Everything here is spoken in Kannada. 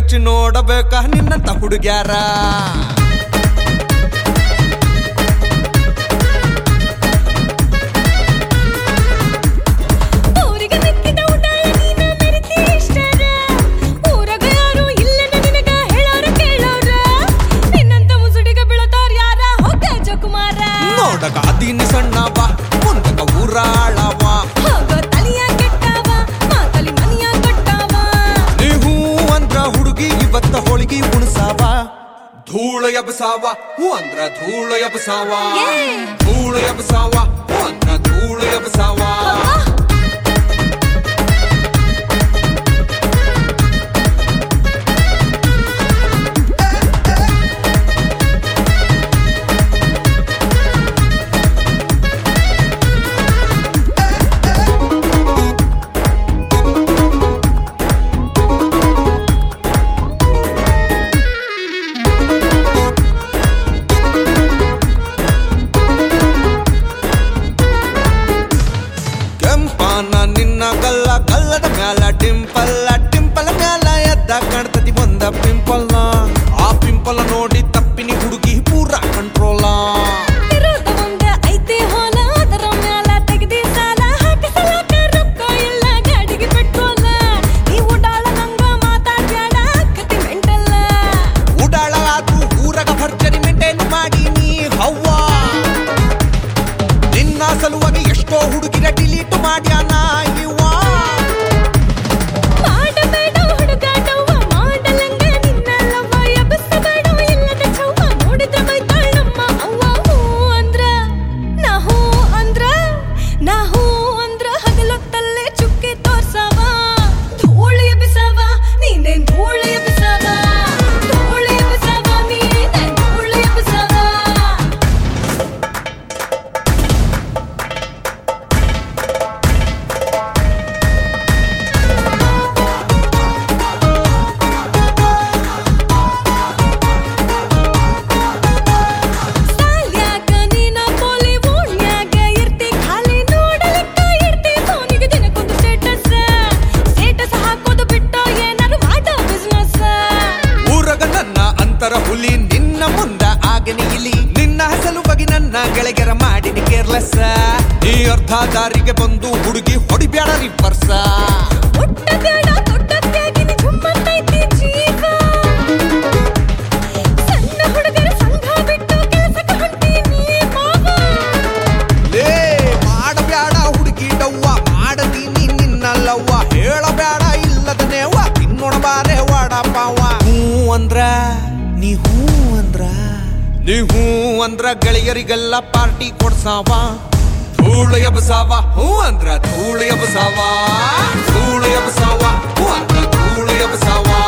ಹಚ್ಚಿ ನೋಡಬೇಕ ನಿನ್ನಂತ ಹುಡುಗ್ಯಾರ ಊರಿಗೆ ಮೆಕ್ಕಿದ ಉಡಾಳ ನೀನ ಮೆರಿತಿ ಇಷ್ಟರ ಊರಾಗ ಯಾರು ಇಲ್ಲನ ನಿನಗ ಹೇಳೋರು ಕೇಳೋರ ನಿನ್ನಂತ ಮುಸುಡಿಗ ಬೀಳತಾರ ಯಾರ ಹೋಗ ಜಕುಮಾರ ನೋಡಕ ಅದೀನಿ ಸಣ್ಣವ ಮುಂದಕ ಊರಾಳವ ಹೋಗೋ ತಲಿಯ ಕೆಟ್ಟವ ಮಾತಲಿ ಮನಿಯ ಕೊಟ್ಟವ ನೀ ಹೂ ಅಂದ್ರ ಹುಡುಗಿ ಇವತ್ತ ಹೋಳಿಗೆ ಉಣಸಾವ ಧೂಳ ಎಬಸಾವ ಹೂ ಅಂದ್ರ ಧೂಳ ಎಬಸಾವ ಏ. ಧೂಳ ಎಬಸಾವ ಹೂ ಅಂದ್ರ ಧೂಳ ಎಬಸಾವ ಕೆಂಪಾನ ನಿನ್ನ ಗಲ್ಲ ಗಲ್ಲದ ಮ್ಯಾಲ ಟಿಂಪಲ್ಲ ಟಿಂಪಲ್ ಮ್ಯಾಲ ಎದ್ದ ಕಾಣ್ತತಿ ಒಂದ ಪಿಂಪಲ್ನ ಆ ಪಿಂಪಲ್ ನೋಡಿ ತಪ್ಪಿನಿ ಹುಡುಗಿ ಪೂರಾ ಕಂಟ್ರೋಲ ಇರೋದ ಒಂದ ಐತಿ ಹೋಲ ಅದರ ಮ್ಯಾಲ ತೆಗ್ದಿ ಸಾಲ ಹಾಕಿಸಲಾಕ ರೊಕ್ಕ ಇಲ್ಲ ಗಾಡಿಗೆ ಪೆಟ್ರೋಲ ಈ ಉಡಾಳ ನಂಗ ಮಾತಾಡ್ಯಾಡ ಕತಿ ಮೆಂಟಲ್ಲ ಉಡಾಳ ಆತು ಊರಗ ಭರ್ಜರಿ ಮೇಂಟೈನ್ ಮಾಡಿ ನೀ ಹವ್ವ ನಿನ್ನ ಸಲುವಾಗಿ ಎಷ್ಟೋ ಹುಡುಗಿರ ಡಿಲೀಟ್ ಮಾಡ್ಯಾನ ಇವ್ವ ಮಾಡಬೇಡ ಹುಡುಗಾಟವ್ವ ಮಾಡಲಂಗ ನಿನ್ನಲ್ಲವ್ವ ಎಬ್ಬಿಸಬೇಡ ಇಲ್ಲದ ಚವ್ವ ನೋಡಿದ್ರೆ ಬೈತಾಳ್ ನಮ್ಮ ಅವ್ವ ಹೂ ಅಂದ್ರ ನಾ ಹೂ ಅಂದ್ರ ನಾ ಹೂ ಅಂದ್ರ ಹಗಲೊತ್ತಲ್ಲೇ ಚುಕ್ಕಿ ತೋರ್ಸವ ಧೂಳು ಎಬ್ಬಿಸವ ನೀನೇನ್ ಧೂಳು ಎಬ್ಬಿಸವ ಧೂಳು ಎಬ್ಬಿಸವ ನೀನೇನ್ ಧೂಳು ಎಬ್ಬಿಸವ ಸಾಲ್ಯಾಕ ನೀನ ಪೋಲಿ ಓಣ್ಯಾಗ ಇರ್ತಿ ಖಾಲಿ ನೋಡಲಿಕ್ಕ ಇರ್ತಿ ಫೋನಿಗೆ ದಿನಕ್ಕೊಂದು ಸ್ಟೇಟಸ್ ಸ್ಟೇಟಸ್ ಹಾಕೋದು ಬಿಟ್ಟು ಏನಾರು ಮಾಡೋ ಬಿಸ್ನೆಸ್ ಊರಗ ನನ್ನ ಅಂತರ ಹುಲಿ ನಿನ್ನ ಮುಂದ ಆಗನಿ ಇಲಿ ನಿನ್ನ ಸಲುವಾಗಿ ನನ್ನ ಗೆಳೆಗರ ಮಾಡಿನಿ ಕೇರ್ಲೆಸ್ ಈ ಅರ್ಧ ದಾರಿಗೆ ಬಂದು ಹುಡುಗಿ ಹೊಡಿಬ್ಯಾಡ ರಿವರ್ಸ ಒಟ್ಟ ಬೇಡ ದೊಡ್ಡಕ್ಕಾಗಿನಿ ಜುಮ್ಮತ್ತೈತಿ ಜೀವ ಸಣ್ಣ ಹುಡುಗರ ಸಂಘ ಬಿಟ್ಟು ಕೆಲಸಕ್ಕೆ ಹೊಂಟೀನಿ ಮಾವ ಲೇ ಮಾಡಬ್ಯಾಡ ಹುಡುಗಿ ಡವ್ವ ಮಾಡತೀನಿ ನಿನ್ನಲ್ಲವ್ವ ಹೇಳಬ್ಯಾಡ ಇಲ್ಲದ ನೇವ ತಿನ್ನೋಣ ಬಾರೆ ವಡಪಾವ ಹೂ ಅಂದ್ರ ನೀ ಹೂ ಅಂದ್ರ ನೀ ಹೂ ಅಂದ್ರ ಗೆಳೆಯರಿಗೆಲ್ಲ ಪಾರ್ಟಿ ಕೊಡ್ಸಾವ ಧೂಳು ಎಬಸಾವ ಹೂ ಅಂದ್ರ ಧೂಳು ಎಬಸಾವ ಧೂಳು ಎಬಸಾವ ಹೂ ಅಂದ್ರ ಧೂಳು ಎಬಸಾವ